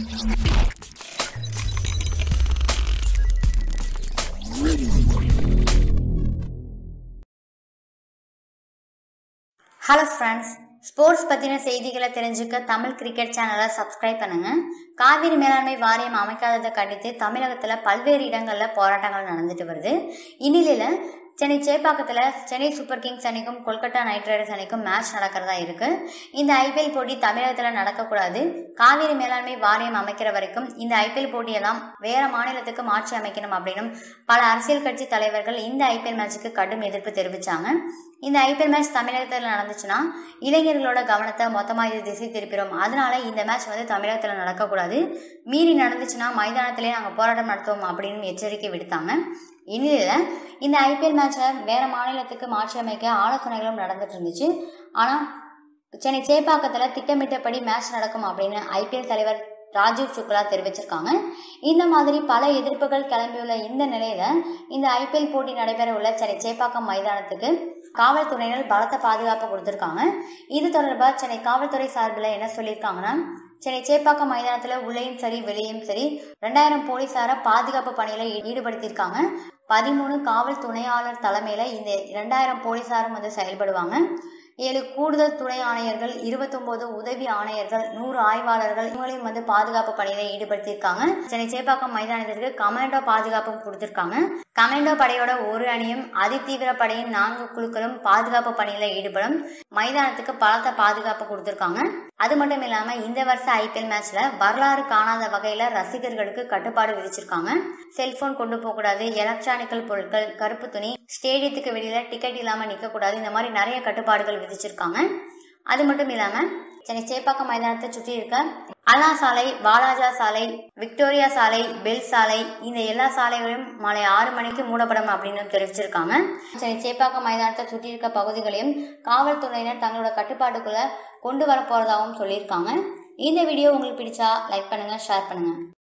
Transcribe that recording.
hello friends sports பற்றின செய்திகளை தெரிஞ்சுக்க தமிழ் கிரிக்கெட் சேனலை சப்ஸ்கிரைப் பண்ணுங்க காவிரி மேலாண்மை வாரியம் அமைக்காததை கண்டித்து தமிழகத்தில் பல்வேறு இடங்களில் போராட்டங்கள் நடந்துட்டு வருது இந்நிலையில் சென்னை சேப்பாக்கத்தில் சென்னை சூப்பர் கிங்ஸ் அணிக்கும் கொல்கத்தா நைட் ரைடர்ஸ் அணிக்கும் மேட்ச் நடக்கிறதா இருக்கு இந்த ஐபிஎல் போட்டி தமிழகத்தில் நடக்கக்கூடாது காவிரி மேலாண்மை வாரியம் அமைக்கிற வரைக்கும் இந்த ஐபிஎல் போட்டியெல்லாம் வேற மாநிலத்துக்கு மாற்றி அமைக்கணும் அப்படின்னும் பல அரசியல் கட்சி தலைவர்கள் இந்த ஐபிஎல் மேட்சுக்கு கடும் எதிர்ப்பு தெரிவிச்சாங்க இந்த ஐபிஎல் மேட்ச் தமிழகத்தில் நடந்துச்சுன்னா இளைஞர்களோட கவனத்தை மொத்தமாக இது திசை திருப்பிடும் அதனால இந்த மேட்ச் வந்து தமிழகத்தில் நடக்கக்கூடாது மீறி நடந்துச்சுன்னா மைதானத்திலே நாங்கள் போராட்டம் நடத்துவோம் அப்படின்னு எச்சரிக்கை விடுத்தாங்க இந்நிலையில் இந்த ஐபிஎல் மேட்சை வேற மாநிலத்துக்கு மாற்றி அமைக்க ஆலோசனைகளும் நடந்துட்டு இருந்துச்சு ஆனால் சென்னை சேப்பாக்கத்தில் திட்டமிட்டபடி மேட்ச் நடக்கும் அப்படின்னு ஐபிஎல் தலைவர் ராஜீவ் சுக்லா தெரிவிச்சிருக்காங்க இந்த மாதிரி பல எதிர்ப்புகள் கிளம்பியுள்ள இந்த நிலையில இந்த ஐபிஎல் போட்டி நடைபெற உள்ள சென்னை சேப்பாக்கம் மைதானத்துக்கு காவல்துறையினர் பலத்த பாதுகாப்பு கொடுத்திருக்காங்க இது தொடர்பாக சென்னை காவல்துறை சார்பில் என்ன சொல்லியிருக்காங்கன்னா சென்னை சேப்பாக்கம் மைதானத்தில் உள்ளேயும் சரி வெளியும் சரி ரெண்டாயிரம் போலீசாரை பாதுகாப்பு பணியில ஈடுபடுத்தியிருக்காங்க பதிமூணு காவல் துணையாளர் தலைமையில இந்த ரெண்டாயிரம் போலீசாரும் வந்து செயல்படுவாங்க ஏழு கூடுதல் துணை ஆணையர்கள் இருபத்தொன்பது உதவி ஆணையர்கள் நூறு ஆய்வாளர்கள் இவங்களையும் வந்து பாதுகாப்பு பணியில ஈடுபடுத்தியிருக்காங்க சென்னை சேப்பாக்கம் மைதானத்திற்கு கமாண்டோ பாதுகாப்பும் கொடுத்திருக்காங்க கமாண்டோ படையோட ஒரு அணியும் அதிதீவிர படையின் நான்கு குழுக்களும் பாதுகாப்பு பணியில ஈடுபடும் மைதானத்துக்கு பலத்த பாதுகாப்பு கொடுத்திருக்காங்க அது மட்டும் இல்லாம இந்த வருஷ ஐபிஎல் மேட்ச்ல வரலாறு காணாத வகையில ரசிகர்களுக்கு கட்டுப்பாடு விதிச்சிருக்காங்க செல்போன் கொண்டு போக கூடாது எலக்ட்ரானிக்கல் பொருட்கள் கருப்பு துணி ஸ்டேடியத்துக்கு வெளியில டிக்கெட் இல்லாம நிக்க கூடாது இந்த மாதிரி நிறைய கட்டுப்பாடுகள் விதிச்சிருக்காங்க அது மட்டும் இல்லாம சென்னை சேப்பாக்கம் மைதானத்தை சுற்றி இருக்க அண்ணா சாலை வாலாஜா சாலை விக்டோரியா சாலை பெல் சாலை இந்த எல்லா சாலைகளும் மாலை ஆறு மணிக்கு மூடப்படும் அப்படின்னு தெரிவிச்சிருக்காங்க சென்னை சேப்பாக்கம் மைதானத்தை சுற்றி இருக்க பகுதிகளையும் காவல்துறையினர் தங்களோட கட்டுப்பாட்டுக்குள்ள கொண்டு வர போறதாகவும் சொல்லியிருக்காங்க இந்த வீடியோ உங்களுக்கு பிடிச்சா லைக் பண்ணுங்க ஷேர் பண்ணுங்க